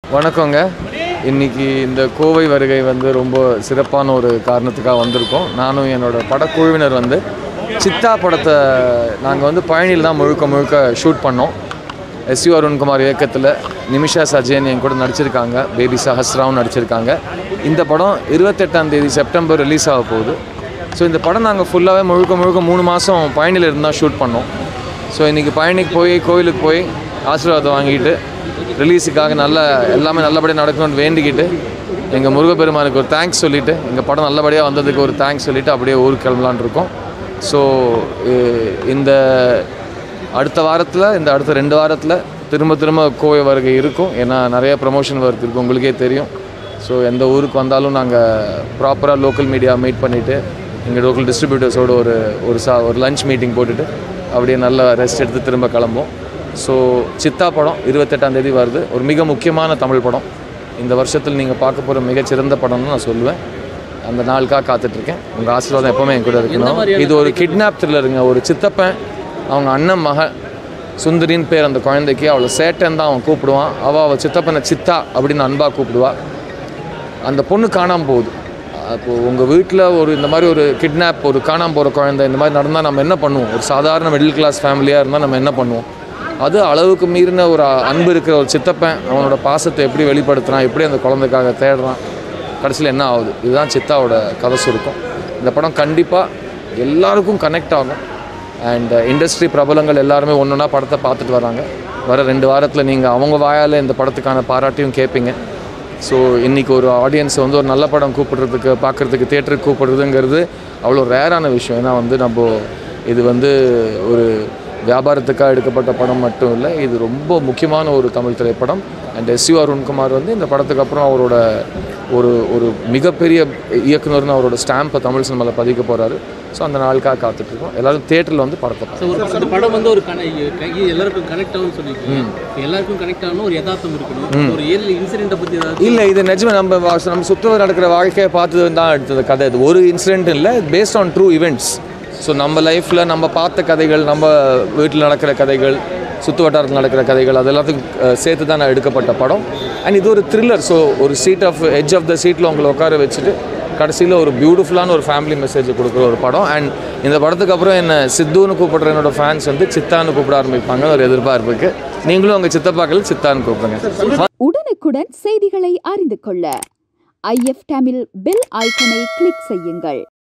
வணக்கங்க இன்னைக்கு இந்த கோவை வருகை வந்து ரொம்ப சிறப்பான ஒரு காரணத்துக்காக வந்திருக்கோம் நானும் என்னோட படக்குழுவினர் வந்து சித்தா படத்தை நாங்கள் வந்து பழனியில் தான் முழுக்க முழுக்க ஷூட் பண்ணோம் எஸ்யூ அருண்குமார் இயக்கத்தில் நிமிஷா சஜயன் என் கூட நடிச்சிருக்காங்க பேபி சஹஸ்ராவும் நடிச்சிருக்காங்க இந்த படம் இருபத்தெட்டாம் தேதி செப்டம்பர் ரிலீஸ் ஆக போகுது ஸோ இந்த படம் நாங்கள் ஃபுல்லாகவே முழுக்க முழுக்க மூணு மாதம் பழனியில் இருந்து தான் ஷூட் பண்ணோம் ஸோ இன்றைக்கி பழனிக்கு போய் கோயிலுக்கு போய் ஆசீர்வாதம் வாங்கிட்டு ரிலீஸுக்காக நல்ல எல்லாமே நல்லபடியாக நடக்கணும்னு வேண்டிக்கிட்டு எங்கள் முருகப்பெருமானுக்கு ஒரு தேங்க்ஸ் சொல்லிவிட்டு எங்கள் படம் நல்லபடியாக வந்ததுக்கு ஒரு தேங்க்ஸ் சொல்லிவிட்டு அப்படியே ஊருக்கு கிளம்பலான் இருக்கோம் ஸோ இந்த அடுத்த வாரத்தில் இந்த அடுத்த ரெண்டு வாரத்தில் திரும்ப திரும்ப கோவை வருகை இருக்கும் ஏன்னா நிறைய ப்ரமோஷன் ஒர்க் இருக்குது உங்களுக்கே தெரியும் ஸோ எந்த ஊருக்கு வந்தாலும் நாங்கள் ப்ராப்பராக லோக்கல் மீடியா மீட் பண்ணிவிட்டு எங்கள் லோக்கல் டிஸ்ட்ரிபியூட்டர்ஸோட ஒரு ஒரு சா ஒரு லஞ்ச் மீட்டிங் போட்டுட்டு அப்படியே நல்லா ரெஸ்ட் எடுத்து திரும்ப கிளம்போம் ஸோ சித்தா படம் இருபத்தெட்டாம் தேதி வருது ஒரு மிக முக்கியமான தமிழ் படம் இந்த வருஷத்தில் நீங்கள் பார்க்க போகிற மிகச்சிறந்த படம்னு நான் சொல்லுவேன் அந்த நாளுக்காக காத்துட்ருக்கேன் உங்கள் ஆசீர்வாதம் எப்போவுமே என் கூட இருக்கணும் இது ஒரு கிட்னாப் த்ரில்லருங்க ஒரு சித்தப்பன் அவங்க அண்ணன் மக சுந்தரின்னு பேர் அந்த குழந்தைக்கு அவளை சேட்டன் தான் அவன் கூப்பிடுவான் அவள் அவள் சித்தப்பனை சித்தா அப்படின்னு அன்பாக கூப்பிடுவா அந்த பொண்ணு காணாமல் போகுது அப்போது உங்கள் வீட்டில் ஒரு இந்த மாதிரி ஒரு கிட்னாப் ஒரு காணாமல் போகிற குழந்தை இந்த மாதிரி நடந்தால் நம்ம என்ன பண்ணுவோம் ஒரு சாதாரண மிடில் கிளாஸ் ஃபேமிலியாக இருந்தால் நம்ம என்ன பண்ணுவோம் அது அளவுக்கு மீறின ஒரு அன்பு இருக்கிற ஒரு சித்தப்பன் அவனோட பாசத்தை எப்படி வெளிப்படுத்துகிறான் எப்படி அந்த குழந்தைக்காக தேடுறான் கடைசியில் என்ன ஆகுது இதுதான் சித்தாவோட கதை சுருக்கம் இந்த படம் கண்டிப்பாக எல்லாருக்கும் கனெக்ட் ஆகும் அண்ட் இண்டஸ்ட்ரி பிரபலங்கள் எல்லாருமே ஒன்று ஒன்றா படத்தை பார்த்துட்டு வராங்க வர ரெண்டு வாரத்தில் நீங்கள் அவங்க வாயால் இந்த படத்துக்கான பாராட்டியும் கேட்பீங்க ஸோ இன்றைக்கி ஒரு ஆடியன்ஸை வந்து ஒரு நல்ல படம் கூப்பிடுறதுக்கு பார்க்குறதுக்கு தேட்டருக்கு கூப்பிடுறதுங்கிறது அவ்வளோ ரேரான விஷயம் ஏன்னா வந்து நம்ம இது வந்து ஒரு வியாபாரத்துக்காக எடுக்கப்பட்ட படம் மட்டும் இல்லை இது ரொம்ப முக்கியமான ஒரு தமிழ் திரைப்படம் அண்ட் எஸ்யூ அருண்குமார் வந்து இந்த படத்துக்கு அப்புறம் அவரோட ஒரு ஒரு மிகப்பெரிய இயக்குனர்னு அவரோட ஸ்டாம்பை தமிழ் சினிமாவில் பதிக்க போகிறாரு ஸோ அந்த நாளுக்காக காத்துட்ருக்கோம் எல்லாரும் தேட்டரில் வந்து படத்தை பார்க்கணும். ஸோ ஒரு இந்த படம் வந்து ஒரு கன இது எல்லாருக்கும் கனெக்ட் ஆகும்னு சொல்லியிருக்கீங்க இப்போ எல்லாருக்கும் கனெக்ட் ஆகணும் ஒரு யதார்த்தம் இருக்கணும் ஒரு ரியல் இன்சிடென்ட்டை பற்றி ஏதாவது இல்லை இது நிஜமே நம்ம வா- நம்ம சுற்றுல நடக்கிற வாழ்க்கையை பார்த்து தான் எடுத்தது கதை இது ஒரு இன்சிடென்ட் இல்லை based on true events so நம்ம லைஃப்பில் நம்ம பார்த்த கதைகள் நம்ம வீட்டில் நடக்கிற கதைகள் சுற்று வட்டாரத்தில் நடக்கிற கதைகள் அது எல்லாத்துக்கும் அஹ், சேர்த்து தான் நான் எடுக்கப்பட்ட படம் அண்ட் இது ஒரு த்ரில்லர் ஸோ ஒரு seat of edge of the சீட்டில் உங்களை உட்கார வச்சுட்டு கடைசியில் ஒரு பியூட்டிஃபுல்லான ஒரு ஃபேமிலி மெசேஜ் கொடுக்குற ஒரு படம் அண்ட் இந்த படத்துக்கு அப்புறம் என்ன சித்துன்னு கூப்பிடுற என்னோட ஃபேன்ஸ் வந்து சித்தான்னு கூப்பிட ஆரம்பிப்பாங்க ஒரு எதிர்பார்ப்புக்கு நீங்களும் உங்கள் சித்தப்பாக்கள் சித்தான்னு கூப்பிடுங்க உடனுக்குடன் செய்திகளை அறிந்து கொள்ள ஐஎஃப் தமிழ் பெல் ஐக்கனை கிளிக் செய்யுங்கள்